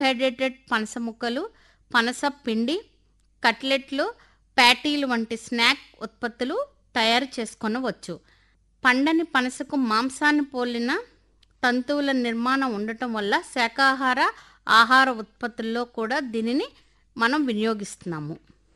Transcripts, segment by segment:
dehydrated పనస ముక్కలు పనస పిండి కట్లెట్లు ప్యాటీలు వంటి స్నాక్ ఉత్పత్తులు తయారు చేసుకొనవచ్చు పండని పనసకు మాంసాన్ని పోలిన తంతువుల నిర్మాణం ఉండటం వల్ల శాకాహార ఆహార ఉత్పత్తుల్లో కూడా దీనిని మనం వినియోగిస్తున్నాము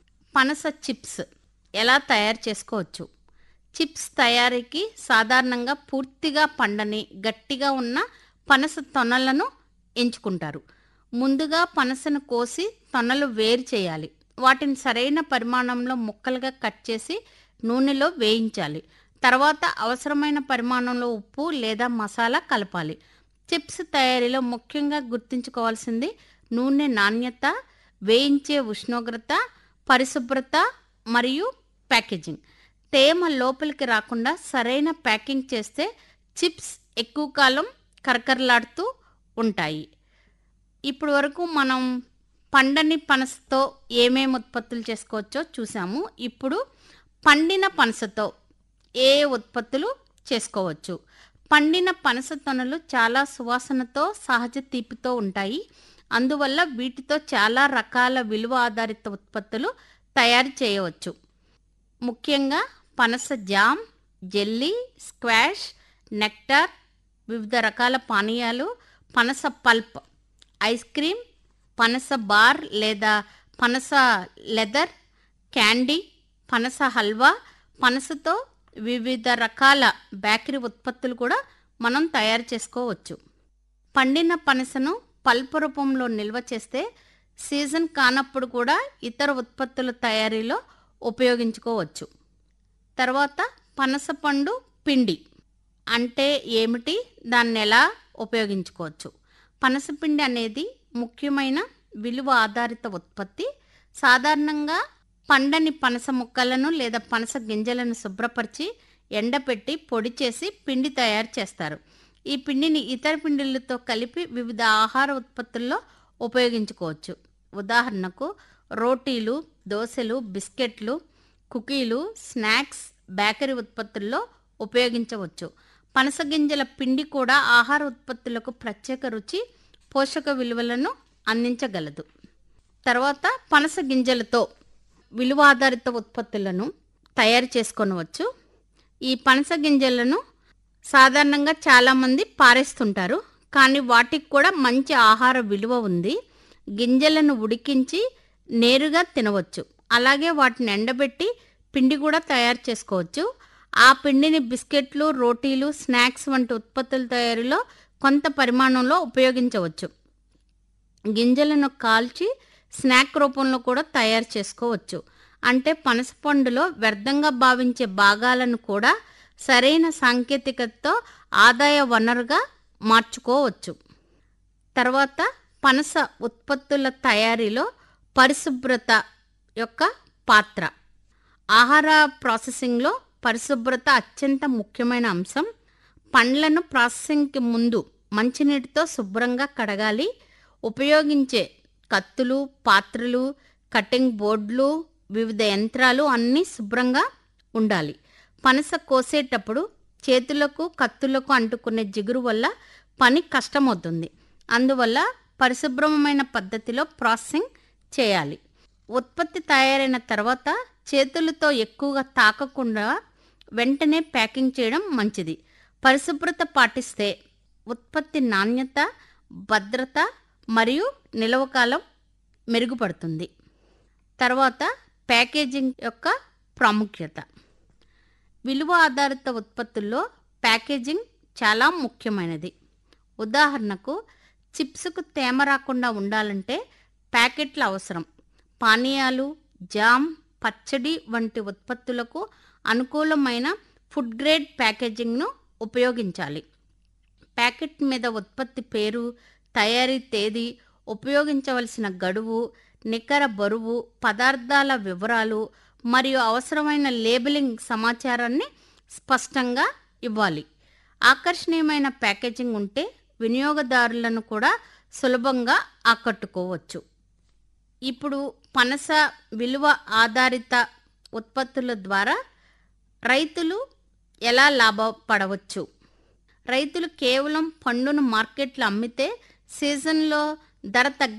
పనస చిప్స్ ఎలా తయారు చేసుకోవచ్చు చిప్స్ తయారీకి సాధారణంగా పూర్తిగా పండని గట్టిగా ఉన్న పనస తొనలను ఎంచుకుంటారు ముందుగా పనసను కోసి తొనలు వేరు చేయాలి వాటిని సరైన పరిమాణంలో ముక్కలుగా కట్ చేసి నూనెలో వేయించాలి తర్వాత అవసరమైన పరిమాణంలో ఉప్పు లేదా మసాలా కలపాలి చిప్స్ తయారీలో ముఖ్యంగా గుర్తుంచుకోవాల్సింది నూనె నాణ్యత వేయించే ఉష్ణోగ్రత పరిశుభ్రత మరియు ప్యాకేజింగ్ తేమ లోపలికి రాకుండా సరైన ప్యాకింగ్ చేస్తే చిప్స్ ఎక్కువ కాలం కరకరలాడుతూ ఉంటాయి ఇప్పుడు వరకు మనం పండని పనసతో ఏమేమి ఉత్పత్తులు చేసుకోవచ్చో చూసాము ఇప్పుడు పండిన పనసతో ఏ ఉత్పత్తులు చేసుకోవచ్చు పండిన పనస తొనలు చాలా సువాసనతో సహజ తీపితో ఉంటాయి అందువల్ల వీటితో చాలా రకాల విలువ ఆధారిత ఉత్పత్తులు తయారు చేయవచ్చు ముఖ్యంగా పనస జామ్ జెల్లీ స్క్వాష్ నెక్టార్ వివిధ రకాల పానీయాలు పనస పల్ప్ ఐస్ క్రీమ్ పనస బార్ లేదా పనస లెదర్ క్యాండీ పనస హల్వా పనసతో వివిధ రకాల బేకరీ ఉత్పత్తులు కూడా మనం తయారు చేసుకోవచ్చు పండిన పనసను పల్పు రూపంలో నిల్వ చేస్తే సీజన్ కానప్పుడు కూడా ఇతర ఉత్పత్తుల తయారీలో ఉపయోగించుకోవచ్చు తర్వాత పనస పండు పిండి అంటే ఏమిటి దాన్ని ఎలా ఉపయోగించుకోవచ్చు పనసపిండి అనేది ముఖ్యమైన విలువ ఆధారిత ఉత్పత్తి సాధారణంగా పండని పనస ముక్కలను లేదా పనస గింజలను శుభ్రపరిచి ఎండపెట్టి పొడి చేసి పిండి తయారు చేస్తారు ఈ పిండిని ఇతర పిండిలతో కలిపి వివిధ ఆహార ఉత్పత్తుల్లో ఉపయోగించుకోవచ్చు ఉదాహరణకు రోటీలు దోశలు బిస్కెట్లు కుకీలు స్నాక్స్ బేకరీ ఉత్పత్తుల్లో ఉపయోగించవచ్చు పనస గింజల పిండి కూడా ఆహార ఉత్పత్తులకు ప్రత్యేక రుచి పోషక విలువలను అందించగలదు తర్వాత పనస గింజలతో విలువ ఆధారిత ఉత్పత్తులను తయారు చేసుకొనవచ్చు ఈ పనస గింజలను సాధారణంగా చాలామంది పారేస్తుంటారు కానీ వాటికి కూడా మంచి ఆహార విలువ ఉంది గింజలను ఉడికించి నేరుగా తినవచ్చు అలాగే వాటిని ఎండబెట్టి పిండి కూడా తయారు చేసుకోవచ్చు ఆ పిండిని బిస్కెట్లు రోటీలు స్నాక్స్ వంటి ఉత్పత్తుల తయారీలో కొంత పరిమాణంలో ఉపయోగించవచ్చు గింజలను కాల్చి స్నాక్ రూపంలో కూడా తయారు చేసుకోవచ్చు అంటే పనసపండులో వ్యర్థంగా భావించే భాగాలను కూడా సరైన సాంకేతికతతో ఆదాయ వనరుగా మార్చుకోవచ్చు తర్వాత పనస ఉత్పత్తుల తయారీలో పరిశుభ్రత యొక్క పాత్ర ఆహార ప్రాసెసింగ్లో పరిశుభ్రత అత్యంత ముఖ్యమైన అంశం పండ్లను ప్రాసెసింగ్కి ముందు మంచినీటితో శుభ్రంగా కడగాలి ఉపయోగించే కత్తులు పాత్రలు కటింగ్ బోర్డులు వివిధ యంత్రాలు అన్నీ శుభ్రంగా ఉండాలి పనస కోసేటప్పుడు చేతులకు కత్తులకు అంటుకునే జిగురు వల్ల పని కష్టమవుతుంది అందువల్ల పరిశుభ్రమైన పద్ధతిలో ప్రాసెసింగ్ చేయాలి ఉత్పత్తి తయారైన తర్వాత చేతులతో ఎక్కువగా తాకకుండా వెంటనే ప్యాకింగ్ చేయడం మంచిది పరిశుభ్రత పాటిస్తే ఉత్పత్తి నాణ్యత భద్రత మరియు నిలవకాలం మెరుగుపడుతుంది తర్వాత ప్యాకేజింగ్ యొక్క ప్రాముఖ్యత విలువ ఆధారిత ఉత్పత్తుల్లో ప్యాకేజింగ్ చాలా ముఖ్యమైనది ఉదాహరణకు చిప్స్కు తేమ రాకుండా ఉండాలంటే ప్యాకెట్లు అవసరం పానీయాలు జామ్ పచ్చడి వంటి ఉత్పత్తులకు అనుకూలమైన ఫుడ్ గ్రేడ్ ప్యాకేజింగ్ను ఉపయోగించాలి ప్యాకెట్ మీద ఉత్పత్తి పేరు తయారీ తేదీ ఉపయోగించవలసిన గడువు నికర బరువు పదార్థాల వివరాలు మరియు అవసరమైన లేబులింగ్ సమాచారాన్ని స్పష్టంగా ఇవ్వాలి ఆకర్షణీయమైన ప్యాకేజింగ్ ఉంటే వినియోగదారులను కూడా సులభంగా ఆకట్టుకోవచ్చు ఇప్పుడు పనస విలువ ఆధారిత ఉత్పత్తుల ద్వారా రైతులు ఎలా లాభపడవచ్చు రైతులు కేవలం పండును మార్కెట్లో అమ్మితే సీజన్లో ధర తగ్గి